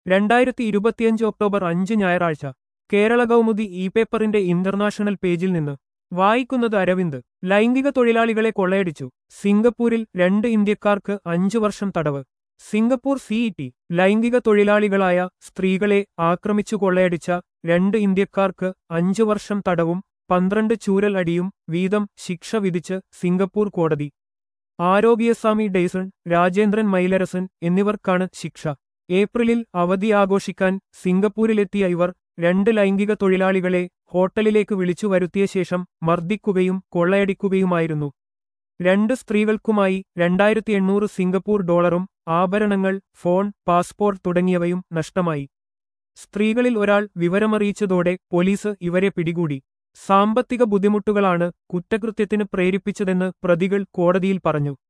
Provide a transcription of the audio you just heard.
രണ്ടായിരത്തി ഇരുപത്തിയഞ്ച് ഒക്ടോബർ അഞ്ച് ഞായറാഴ്ച കേരള കൗമുദി ഇ പേപ്പറിന്റെ ഇന്റർനാഷണൽ പേജിൽ നിന്ന് വായിക്കുന്നത് അരവിന്ദ് ലൈംഗിക തൊഴിലാളികളെ കൊള്ളയടിച്ചു സിംഗപ്പൂരിൽ രണ്ട് ഇന്ത്യക്കാർക്ക് അഞ്ചു വർഷം തടവ് സിംഗപ്പൂർ സിഇടി ലൈംഗിക തൊഴിലാളികളായ സ്ത്രീകളെ ആക്രമിച്ചു കൊള്ളയടിച്ച രണ്ട് ഇന്ത്യക്കാർക്ക് അഞ്ചു വർഷം തടവും പന്ത്രണ്ട് ചൂരൽ അടിയും വീതം ശിക്ഷ വിധിച്ച് സിംഗപ്പൂർ കോടതി ആരോഗ്യസ്വാമി ഡെയ്സൺ രാജേന്ദ്രൻ മൈലരസൻ എന്നിവർക്കാണ് ശിക്ഷ ഏപ്രിലിൽ അവധി ആഘോഷിക്കാൻ സിംഗപ്പൂരിലെത്തിയ ഇവർ രണ്ട് ലൈംഗിക തൊഴിലാളികളെ ഹോട്ടലിലേക്ക് വിളിച്ചു വരുത്തിയ ശേഷം മർദ്ദിക്കുകയും കൊള്ളയടിക്കുകയുമായിരുന്നു രണ്ട് സ്ത്രീകൾക്കുമായി രണ്ടായിരത്തി എണ്ണൂറ് സിംഗപ്പൂർ ഡോളറും ആഭരണങ്ങൾ ഫോൺ പാസ്പോർട്ട് തുടങ്ങിയവയും നഷ്ടമായി സ്ത്രീകളിൽ ഒരാൾ വിവരമറിയിച്ചതോടെ പോലീസ് ഇവരെ പിടികൂടി സാമ്പത്തിക ബുദ്ധിമുട്ടുകളാണ് കുറ്റകൃത്യത്തിന് പ്രേരിപ്പിച്ചതെന്ന് പ്രതികൾ കോടതിയിൽ പറഞ്ഞു